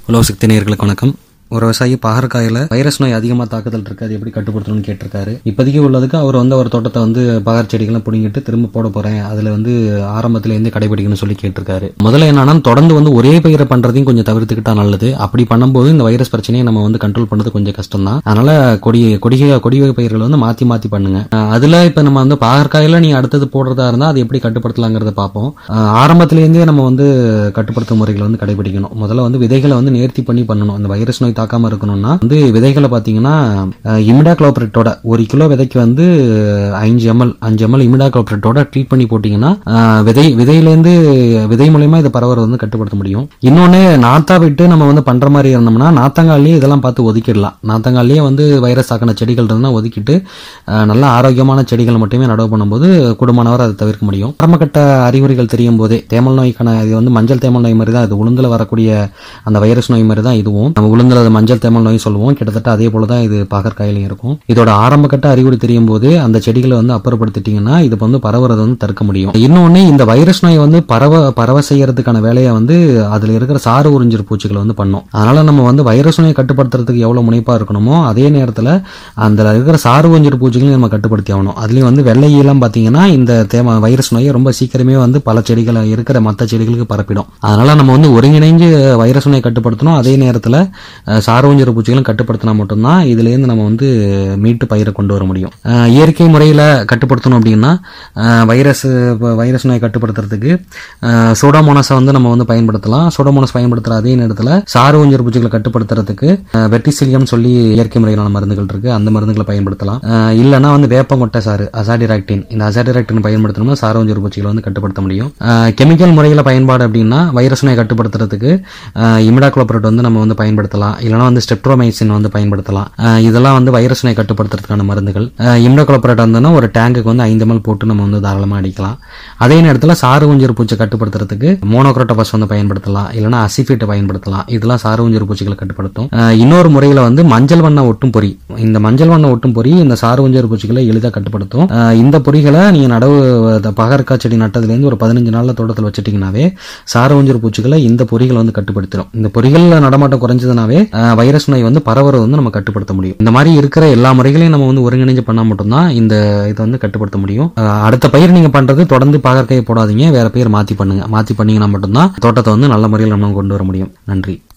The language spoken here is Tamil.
உலக சக்தி நேயர்களுக்கு வணக்கம் ஒரு விவசாயி பாகற்காயில வைரஸ் நோய் அதிகமா தாக்குதல் இருக்கு அது எப்படி கட்டுப்படுத்தணும்னு கேட்டிருக்காரு இப்போதைக்கு உள்ளதுக்கு அவர் வந்து அவர் தோட்டத்தை வந்து பகர் செடிகளை பிடிங்கிட்டு திரும்ப போட போறேன் அதுல வந்து ஆரம்பத்துல இருந்து கடைபிடிக்கணும்னு சொல்லி கேட்டிருக்காரு முதல்ல என்னன்னா தொடர்ந்து வந்து ஒரே பயிரை பண்றதையும் கொஞ்சம் தவிர்த்துக்கிட்டா நல்லது அப்படி பண்ணும்போது இந்த வைரஸ் பிரச்சனையை நம்ம வந்து கண்ட்ரோல் பண்றது கொஞ்சம் கஷ்டம் தான் அதனால கொடி கொடிகை கொடி வகை பயிர்களை வந்து மாத்தி மாத்தி பண்ணுங்க அஹ் அதுல இப்ப நம்ம வந்து பாகற்காயில நீ அடுத்தது போடுறதா இருந்தா அது எப்படி கட்டுப்படுத்தலாங்கிறத பார்ப்போம் அஹ் ஆரம்பத்திலேருந்தே நம்ம வந்து கட்டுப்படுத்தும் முறைகளை வந்து கடைபிடிக்கணும் முதல்ல வந்து விதைகளை வந்து நேர்த்தி பண்ணி பண்ணணும் இந்த வைரஸ் நோய் தாக்காம இருக்கணும்னா வந்து விதைகளை பாத்தீங்கன்னா இமிடா குளோபரேட்டோட ஒரு கிலோ விதைக்கு வந்து அஞ்சு எம்எல் அஞ்சு எம்எல் இமிடா குளோபரேட்டோட ட்ரீட் பண்ணி போட்டீங்கன்னா அஹ், விதை விதையிலேருந்து விதை மூலியமா இதை பரவற வந்து கட்டுப்படுத்த முடியும் இன்னொன்னு நாத்தா விட்டு நம்ம வந்து பண்ற மாதிரி இருந்தோம்னா நாத்தங்கால்லயே இதெல்லாம் பார்த்து ஒதுக்கிடலாம் நாத்தங்கால்லயே வந்து வைரஸ் தாக்கின செடிகள் இருந்தா ஒதுக்கிட்டு அஹ், நல்ல ஆரோக்கியமான செடிகள் மட்டுமே நடவு பண்ணும்போது குடும்பமானவர் அதை தவிர்க்க முடியும் ஆரம்பகட்ட அறிகுறிகள் தெரியும் போதே தேமல் நோய்க்கான இது வந்து மஞ்சள் தேமல் நோய் மாதிரி தான் இது உளுந்துல வரக்கூடிய அந்த வைரஸ் நோய் மாதிரி தான் இதுவும் நம்ம உளுந்துல அது மஞ்சள் தேமல் நோய் சொல்லுவோம் கிட்டத்தட்ட அதே போல தான் இது பாகற்காயிலையும் இருக்கும் இதோட ஆரம்பகட்ட அறிகுறி தெரியும் போது அந்த செடிகளை வந்து அப்புறப்படுத்திட்டீங்கன்னா இது வந்து பரவுறதை வந்து தடுக்க முடியும் இன்னொன்னு இந்த வைரஸ் நோய் வந்து பரவ பரவ செய்யறதுக்கான வேலையை வந்து அதுல இருக்கிற சாறு உறிஞ்சிற பூச்சிகளை வந்து பண்ணும் அதனால நம்ம வந்து வைரஸ் நோயை கட்டுப்படுத்துறதுக்கு எவ்வளவு முனைப்பா இருக்கணுமோ அதே நேரத்துல அந்த இருக்கிற சாறு உறிஞ்சிற பூச்சிகளையும் நம்ம கட்டுப்படுத்தி ஆகணும் அதுலயும் வந்து வெள்ளை ஈலாம் பாத்தீங்கன்னா இந்த தேம வைரஸ் நோயை ரொம்ப சீக்கிரமே வந்து பல செடிகளை இருக்கிற மற்ற செடிகளுக்கு பரப்பிடும் அதனால நம்ம வந்து ஒருங்கிணைஞ்சு வைரஸ் நோயை கட்டுப்படுத்தணும் அதே நேரத்துல அஹ், சாறு உறிஞ்சிற பூச்சிகளும் கட்டுப்படுத்தினா மட்டும்தான் இதுல இருந்து நம்ம வந்து மீட்டு பயிரை கொண்டு வர முடியும் அஹ், இயற்கை முறையில கட்டுப்படுத்தணும் அப்படின்னா அஹ், வைரஸ் இப்ப வைரஸ் நோயை கட்டுப்படுத்துறதுக்கு சோடாமோனஸை வந்து நம்ம வந்து பயன்படுத்தலாம் சோடாமோனஸ் பயன்படுத்துற அதே நேரத்துல சாறு உறிஞ்சிற பூச்சிகளை கட்டுப்படுத்துறதுக்கு வெட்டிசிலியம் சொல்லி இயற்கை முறையிலான மருந்துகள் இருக்கு அந்த மருந்துகளை பயன்படுத்தலாம் அஹ், இல்லைன்னா வந்து வேப்பங்கொட்டை சாறு அசாடிராக்டின் இந்த அசாடிராக்டின் பயன்படுத்தணும்னா சாறு உறிஞ்சிற பூச்சிகளை வந்து கட்டுப்படுத்த முடியும் கெமிக்கல் முறையில பயன்பாடு அப்படின்னா வைரஸ் நோயை கட்டுப்படுத்துறதுக்கு இமிடாக்ளோபரேட் வந்து நம்ம வந்து பயன்படுத்தலாம் இல்லைன்னா வந்து ஸ்டெப்ட்ரோமைசின் வந்து பயன்படுத்தலாம் அஹ் இதெல்லாம் வந்து வைரஸ் நோயை கட்டுப்படுத்துறதுக்கான மருந்துகள் இமிடாக்ளோபரேட் வந்தோம்னா ஒரு டேங்குக்கு வந்து ஐந்து ml போட்டு நம்ம வந்து தாராளமாக அடிக்கலாம் அதே நேரத்தில் சாறு ஊஞ்சல் பூச்சி கட்டுப்படுத்துறதுக்கு மோனோக்ரோட்டோபஸ் வந்து பயன்படுத்தலாம் இல்லைன்னா அசிஃபேட்டை பயன்படுத்தலாம் இதெல்லாம் சாறு ஊஞ்சல் பூச்சிகளை கட்டுப்படுத்தும் அஹ் இன்னொரு முறையில் வந்து மஞ்சள் வண்ண ஒட்டும் பொறி இந்த மஞ்சள் வண்ண ஒட்டும் பொறி இந்த சாறு ஊஞ்சல் பூச்சிகளை எளிதாக கட்டுப்படுத்தும் அஹ் இந்த பொறிகளை நீங்கள் நடவு அஹ் பகற்காய் செடி நட்டதுலேருந்து ஒரு பதினஞ்சு நாளில் தோட்டத்தில் வச்சுட்டீங்கன்னாவே சாறு ஊஞ்சல் பூச்சிகளை இந்த பொறிகள் வந்து கட்டுப்படுத்திடும் இந்த பொறிகளில் நடமாட்டம் குறைஞ்சதுனாவே அஹ், வைரஸ் நோய் வந்து பரவுறது வந்து நம்ம கட்டுப்படுத்த முடியும் இந்த மாதிரி இருக்கிற எல்லா முறைகளையும் நம்ம வந்து ஒருங்கிணைஞ்சு பண்ணா மட்டும்தான் இந்த இதை வந்து கட்டுப்படுத்த முடியும் அஹ், அடுத்த பயிர் நீங்க பண்றது தொடர்ந்து பாகற்காயை போடாதீங்க வேற பயிர் மாத்தி பண்ணுங்க மாத்தி பண்ணீங்கன்னா மட்டும்தான் தோட்டத்தை வந்து நல்ல முறையில் நம்ம கொண்டு வர முடியும் நன்றி